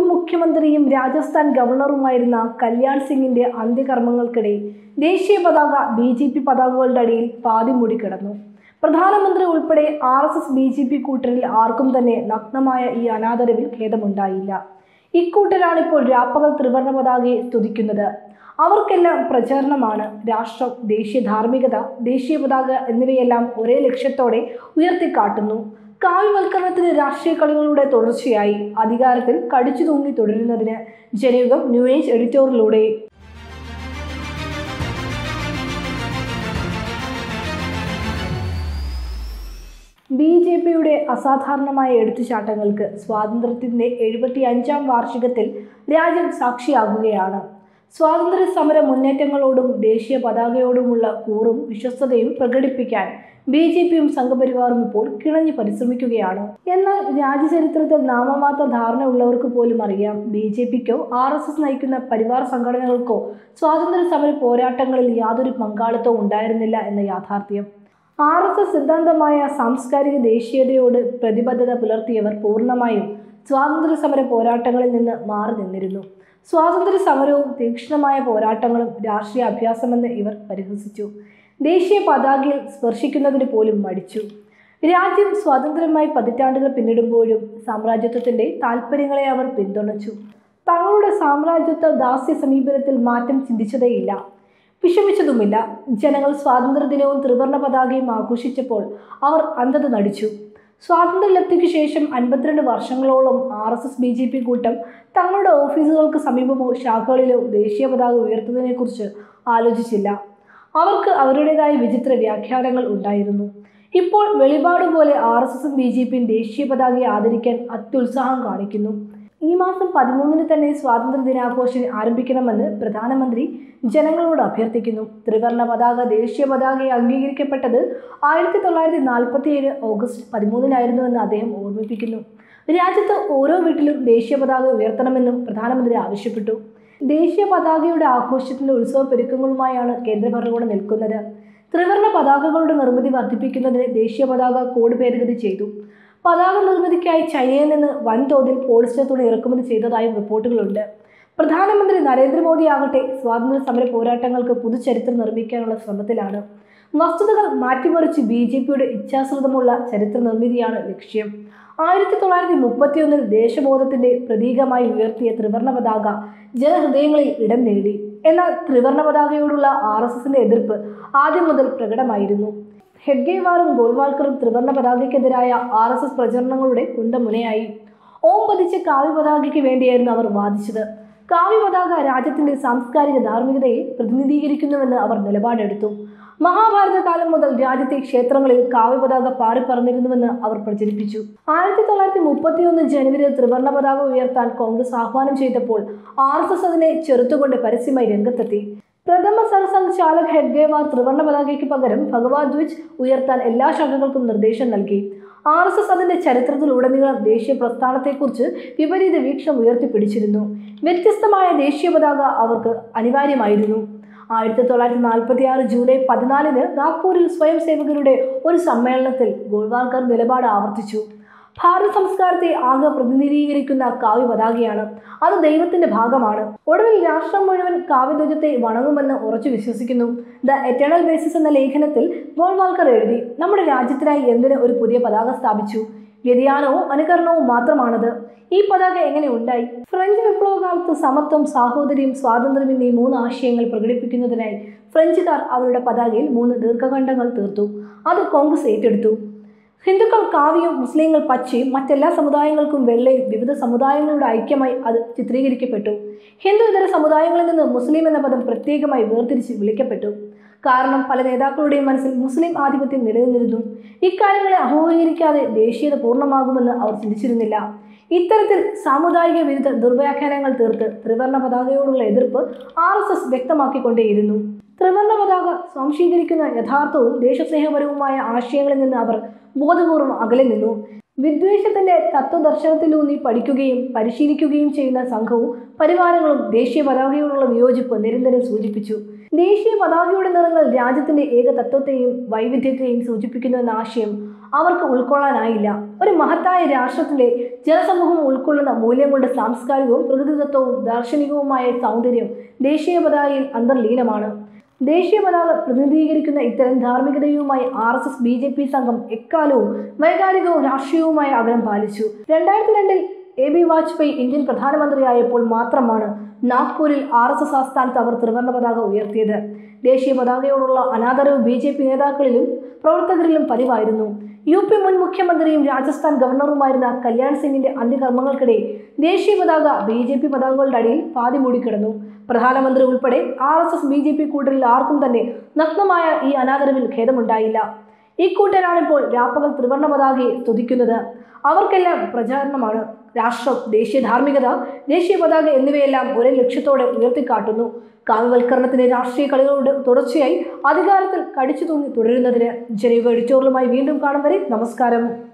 മുഖ്യമന്ത്രിയും രാജസ്ഥാൻ ഗവർണറുമായിരുന്ന കല്യാൺ സിംഗിന്റെ അന്ത്യകർമ്മങ്ങൾക്കിടെ ദേശീയ പതാക ബി ജെ പി പതാകകളുടെ അടിയിൽ പാതി മൂടിക്കിടന്നു പ്രധാനമന്ത്രി ഉൾപ്പെടെ R S S B J P കൂട്ടരിൽ ആർക്കും തന്നെ നഗ്നമായ ഈ അനാദരവിൽ ഖേദമുണ്ടായില്ല ഇക്കൂട്ടരാണ് ഇപ്പോൾ രാപ്പകൽ ത്രിവർണ പതാകയെ സ്തുതിക്കുന്നത് അവർക്കെല്ലാം പ്രചാരണമാണ് രാഷ്ട്രം ദേശീയ ധാർമ്മികത ദേശീയ പതാക എന്നിവയെല്ലാം ഒരേ ലക്ഷ്യത്തോടെ ഉയർത്തിക്കാട്ടുന്നു കാവ്യവൽക്കരണത്തിന് രാഷ്ട്രീയ കളികളുടെ തുടർച്ചയായി അധികാരത്തിൽ കടിച്ചു തൂങ്ങി തുടരുന്നതിന് ജനയുഗം ന്യൂ ഏജ് എഡിറ്റോറിലൂടെ ബി ജെ പിയുടെ അസാധാരണമായ എടുത്തുചാട്ടങ്ങൾക്ക് സ്വാതന്ത്ര്യത്തിന്റെ എഴുപത്തി അഞ്ചാം വാർഷികത്തിൽ രാജ്യം സാക്ഷിയാകുകയാണ് സ്വാതന്ത്ര്യ സമര മുന്നേറ്റങ്ങളോടും ദേശീയ പതാകയോടുമുള്ള കൂറും വിശ്വസ്തതയും പ്രകടിപ്പിക്കാൻ ബി ജെ പിയും സംഘപരിവാറും ഇപ്പോൾ കിണഞ്ഞു പരിശ്രമിക്കുകയാണ് എന്നാൽ രാജ്യചരിത്രത്തിൽ നാമമാത്ര ധാരണയുള്ളവർക്ക് പോലും അറിയാം ബി ജെ പിക്കോ ആർ എസ് എസ് നയിക്കുന്ന പരിവാർ സംഘടനകൾക്കോ സ്വാതന്ത്ര്യ സമര പോരാട്ടങ്ങളിൽ യാതൊരു പങ്കാളിത്തവും ഉണ്ടായിരുന്നില്ല എന്ന യാഥാർത്ഥ്യം ആർ എസ് എസ് സിദ്ധാന്തമായ സാംസ്കാരിക ദേശീയതയോട് പ്രതിബദ്ധത പുലർത്തിയവർ പൂർണ്ണമായും സ്വാതന്ത്ര്യ സമര പോരാട്ടങ്ങളിൽ നിന്ന് മാറി നിന്നിരുന്നു സ്വാതന്ത്ര്യ സമരവും തീക്ഷ്ണമായ പോരാട്ടങ്ങളും രാഷ്ട്രീയ അഭ്യാസമെന്ന് ഇവർ പരിഹസിച്ചു ദേശീയ പതാകയിൽ സ്പർശിക്കുന്നതിന് പോലും മടിച്ചു രാജ്യം സ്വാതന്ത്ര്യമായി പതിറ്റാണ്ടുകൾ പിന്നിടുമ്പോഴും സാമ്രാജ്യത്വത്തിന്റെ താല്പര്യങ്ങളെ അവർ പിന്തുണച്ചു തങ്ങളുടെ സാമ്രാജ്യത്വ ദാസ്യ സമീപനത്തിൽ മാറ്റം ചിന്തിച്ചതേയില്ല വിഷമിച്ചതുമില്ല ജനങ്ങൾ സ്വാതന്ത്ര്യദിനവും ത്രിവർണ പതാകയും ആഘോഷിച്ചപ്പോൾ അവർ അന്ധത നടിച്ചു സ്വാതന്ത്ര്യലബ്ധിക്ക് ശേഷം അൻപത്തിരണ്ട് വർഷങ്ങളോളം R S S B J P കൂട്ടം തങ്ങളുടെ ഓഫീസുകൾക്ക് സമീപമോ ശാഖകളിലോ ദേശീയ പതാക ഉയർത്തുന്നതിനെക്കുറിച്ച് ആലോചിച്ചില്ല അവർക്ക് അവരുടേതായ വിചിത്ര വ്യാഖ്യാനങ്ങൾ ഉണ്ടായിരുന്നു ഇപ്പോൾ വെളിപാട് പോലെ ആർ എസ് എസും ബി ജെ പിയും ദേശീയ പതാകയെ ആദരിക്കാൻ അത്യുത്സാഹം കാണിക്കുന്നു ഈ മാസം പതിമൂന്നിന് തന്നെ സ്വാതന്ത്ര്യ ദിനാഘോഷം ആരംഭിക്കണമെന്ന് പ്രധാനമന്ത്രി ജനങ്ങളോട് അഭ്യർത്ഥിക്കുന്നു ത്രിവർണ പതാക ദേശീയ പതാകയെ അംഗീകരിക്കപ്പെട്ടത് ആയിരത്തി തൊള്ളായിരത്തി നാൽപ്പത്തി ഏഴ് ഓഗസ്റ്റ് പതിമൂന്നിനായിരുന്നുവെന്ന് അദ്ദേഹം ഓർമ്മിപ്പിക്കുന്നു രാജ്യത്ത് ഓരോ വീട്ടിലും ദേശീയ പതാക ഉയർത്തണമെന്നും പ്രധാനമന്ത്രി ആവശ്യപ്പെട്ടു ദേശീയ പതാകയുടെ ആഘോഷത്തിന്റെ ഉത്സവ പെരുക്കങ്ങളുമായാണ് കേന്ദ്ര ഭരണകൂടം നിൽക്കുന്നത് ത്രിവർണ പതാകകളുടെ നിർമ്മിതി വർദ്ധിപ്പിക്കുന്നതിന് ദേശീയ പതാക കോഡ് ഭേദഗതി ചെയ്തു പതാക നിർമ്മിതിക്കായി ചൈനയിൽ നിന്ന് വൻതോതിൽ പോളിസ്റ്റർ തുണി ഇറക്കുമതി ചെയ്തതായും റിപ്പോർട്ടുകളുണ്ട് പ്രധാനമന്ത്രി നരേന്ദ്രമോദി ആകട്ടെ സ്വാതന്ത്ര്യ സമര പോരാട്ടങ്ങൾക്ക് പുതുചരിത്രം നിർമ്മിക്കാനുള്ള ശ്രമത്തിലാണ് വസ്തുതകൾ മാറ്റിമറിച്ച് ബി ജെ പിയുടെ ഇച്ഛാശ്രിതമുള്ള ചരിത്ര നിർമ്മിതിയാണ് ലക്ഷ്യം ആയിരത്തി തൊള്ളായിരത്തി മുപ്പത്തിയൊന്നിൽ ദേശബോധത്തിന്റെ പ്രതീകമായി ഉയർത്തിയ ത്രിവർണ പതാക ജനഹൃദയങ്ങളിൽ ഇടം നേടി എന്നാൽ ത്രിവർണ പതാകയോടുള്ള ആർ എസ് എസിന്റെ എതിർപ്പ് ആദ്യം മുതൽ പ്രകടമായിരുന്നു ഹെഡ്ഗേവാറും ഗോൾവാൾക്കറും ത്രിവർണ പതാകയ്ക്കെതിരായ ആർ എസ് എസ് പ്രചരണങ്ങളുടെ കുന്തമുനയായി ഓം പതിച്ച കാവ്യ പതാകയ്ക്ക് വേണ്ടിയായിരുന്നു അവർ വാദിച്ചത് കാവ്യ പതാക രാജ്യത്തിന്റെ സാംസ്കാരിക ധാർമ്മികതയെ പ്രതിനിധീകരിക്കുന്നുവെന്ന് അവർ നിലപാടെടുത്തു മഹാഭാരത കാലം മുതൽ രാജ്യത്തെ ക്ഷേത്രങ്ങളിൽ കാവ്യ പതാക പാറിപ്പറന്നിരുന്നുവെന്ന് അവർ പ്രചരിപ്പിച്ചു ആയിരത്തി തൊള്ളായിരത്തി മുപ്പത്തിയൊന്ന് ജനുവരിയിൽ ത്രിവർണ പതാക ഉയർത്താൻ കോൺഗ്രസ് ആഹ്വാനം ചെയ്തപ്പോൾ ആർ എസ് എസ് അതിനെ ചെറുത്തുകൊണ്ട് പരസ്യമായി രംഗത്തെത്തി പ്രഥമ സർസംഘ് ചാലക് ഹെഡ്ഗേവാർ ത്രിവർണ പതാകയ്ക്ക് പകരം ഭഗവാദ് ധ്വജ് ഉയർത്താൻ എല്ലാ ശാഖകൾക്കും നിർദ്ദേശം നൽകി ആർ എസ് എസ് അതിന്റെ ചരിത്രത്തിലുടനീളം ദേശീയ പ്രസ്ഥാനത്തെക്കുറിച്ച് വിപരീത വീക്ഷണം ഉയർത്തിപ്പിടിച്ചിരുന്നു വ്യത്യസ്തമായ ദേശീയ പതാക അവർക്ക് അനിവാര്യമായിരുന്നു ആയിരത്തി തൊള്ളായിരത്തി നാൽപ്പത്തി ആറ് ജൂലൈ പതിനാലിന് നാഗ്പൂരിൽ സ്വയം സേവകരുടെ ഒരു സമ്മേളനത്തിൽ ഗോൾവാൾക്കർ നിലപാട് ആവർത്തിച്ചു ഭാരത സംസ്കാരത്തെ ആകെ പ്രതിനിധീകരിക്കുന്ന കാവ്യ പതാകയാണ് അത് ദൈവത്തിന്റെ ഭാഗമാണ് ഒടുവിൽ രാഷ്ട്രം മുഴുവൻ കാവ്യധ്വജത്തെ വണങ്ങുമെന്ന് ഉറച്ചു വിശ്വസിക്കുന്നു ദ എറ്റേണൽ ബേസിസ് എന്ന ലേഖനത്തിൽ ഗോൾവാൾക്കർ എഴുതി നമ്മുടെ രാജ്യത്തിനായി എന്തിന് ഒരു പുതിയ പതാക സ്ഥാപിച്ചു വ്യതിയാനവും അനുകരണവും മാത്രമാണത് ഈ പതാക എങ്ങനെ ഉണ്ടായി ഫ്രഞ്ച് വിപ്ലവകാലത്ത് സമത്വം സാഹോദര്യം സ്വാതന്ത്ര്യം എന്നീ മൂന്ന് ആശയങ്ങൾ പ്രകടിപ്പിക്കുന്നതിനായി ഫ്രഞ്ചുകാർ അവരുടെ പതാകയിൽ മൂന്ന് ദീർഘഖണ്ഡങ്ങൾ തീർത്തു അത് കോൺഗ്രസ് ഏറ്റെടുത്തു ഹിന്ദുക്കൾ കാവ്യവും മുസ്ലിങ്ങൾ പച്ചയും മറ്റെല്ലാ സമുദായങ്ങൾക്കും വെള്ളയും വിവിധ സമുദായങ്ങളുടെ ഐക്യമായി അത് ചിത്രീകരിക്കപ്പെട്ടു ഹിന്ദു ഇതര സമുദായങ്ങളിൽ നിന്ന് മുസ്ലിം എന്ന പദം പ്രത്യേകമായി വേർതിരിച്ച് വിളിക്കപ്പെട്ടു കാരണം പല നേതാക്കളുടെയും മനസ്സിൽ മുസ്ലിം ആധിപത്യം നിലനിന്നിരുന്നു ഇക്കാര്യങ്ങളെ അഹോഹീകരിക്കാതെ ദേശീയത പൂർണ്ണമാകുമെന്ന് അവർ ചിന്തിച്ചിരുന്നില്ല ഇത്തരത്തിൽ സാമുദായിക വിരുദ്ധ ദുർവ്യാഖ്യാനങ്ങൾ തീർത്ത് ത്രിവർണ പതാകയോടുള്ള എതിർപ്പ് ആർ എസ് എസ് വ്യക്തമാക്കിക്കൊണ്ടേയിരുന്നു ത്രിവർണ പതാക സ്വാംശീകരിക്കുന്ന യഥാർത്ഥവും ദേശസ്നേഹപരവുമായ ആശയങ്ങളിൽ നിന്ന് അവർ ബോധപൂർവം അകലെ നിന്നു വിദ്വേഷത്തിന്റെ തത്വദർശനത്തിലൂന്നി പഠിക്കുകയും പരിശീലിക്കുകയും ചെയ്യുന്ന സംഘവും പരിവാരങ്ങളും ദേശീയ പതാകയോടുള്ള വിയോജിപ്പ് നിരന്തരം സൂചിപ്പിച്ചു ദേശീയ പതാകയുടെ നിറങ്ങൾ രാജ്യത്തിന്റെ ഏകതത്വത്തെയും വൈവിധ്യത്തെയും സൂചിപ്പിക്കുന്നു എന്ന ആശയം അവർക്ക് ഉൾക്കൊള്ളാനായില്ല ഒരു മഹത്തായ രാഷ്ട്രത്തിലെ ജനസമൂഹം ഉൾക്കൊള്ളുന്ന മൂല്യങ്ങളുടെ സാംസ്കാരികവും പ്രകൃതിദത്തവും ദാർശനികവുമായ സൗന്ദര്യം ദേശീയ പതാകയിൽ അന്തർലീനമാണ് ദേശീയ പതാക പ്രതിനിധീകരിക്കുന്ന ഇത്തരം ധാർമ്മികതയുമായി R S S B J P സംഘം എക്കാലവും വൈകാരികവും രാഷ്ട്രീയവുമായ അകലം പാലിച്ചു രണ്ടായിരത്തി രണ്ടിൽ എ ബി വാജ്പേയി ഇന്ത്യൻ പ്രധാനമന്ത്രിയായപ്പോൾ മാത്രമാണ് നാഗ്പൂരിൽ ആർ എസ് എസ് ആസ്ഥാനത്ത് അവർ ത്രിവർണ്ണ പതാക ഉയർത്തിയത് ദേശീയ പതാകയോടുള്ള അനാദരവ് ബി ജെ പി നേതാക്കളിലും പ്രവർത്തകരിലും പതിവായിരുന്നു യു പി മുൻ മുഖ്യമന്ത്രിയും രാജസ്ഥാൻ ഗവർണറുമായിരുന്ന കല്യാൺ സിംഗിന്റെ അന്ത്യകർമ്മങ്ങൾക്കിടെ ദേശീയ പതാക ബി ജെ പി പതാകകളുടെ അടിയിൽ പാതി മൂടിക്കിടന്നു പ്രധാനമന്ത്രി ഉൾപ്പെടെ R S S B J P കൂട്ടരിൽ ആർക്കും തന്നെ നഗ്നമായ ഈ അനാദരവിൽ ഖേദമുണ്ടായില്ല ഈ കൂട്ടരാണിപ്പോൾ രാപ്പകൽ ത്രിവർണ്ണ പതാകയെ സ്തുതിക്കുന്നത് അവർക്കെല്ലാം പ്രചാരണമാണ് രാഷ്ട്രം ദേശീയ ധാർമ്മികത ദേശീയ പതാക എന്നിവയെല്ലാം ഒരേ ലക്ഷ്യത്തോടെ ഉയർത്തിക്കാട്ടുന്നു കാവ്യവൽക്കരണത്തിന്റെ രാഷ്ട്രീയ കളികളുടെ തുടർച്ചയായി അധികാരത്തിൽ കടിച്ചു തൂങ്ങി തുടരുന്നതിന് ജനീവ എഡിറ്റോറിയലുമായി വീണ്ടും കാണും വരെ നമസ്കാരം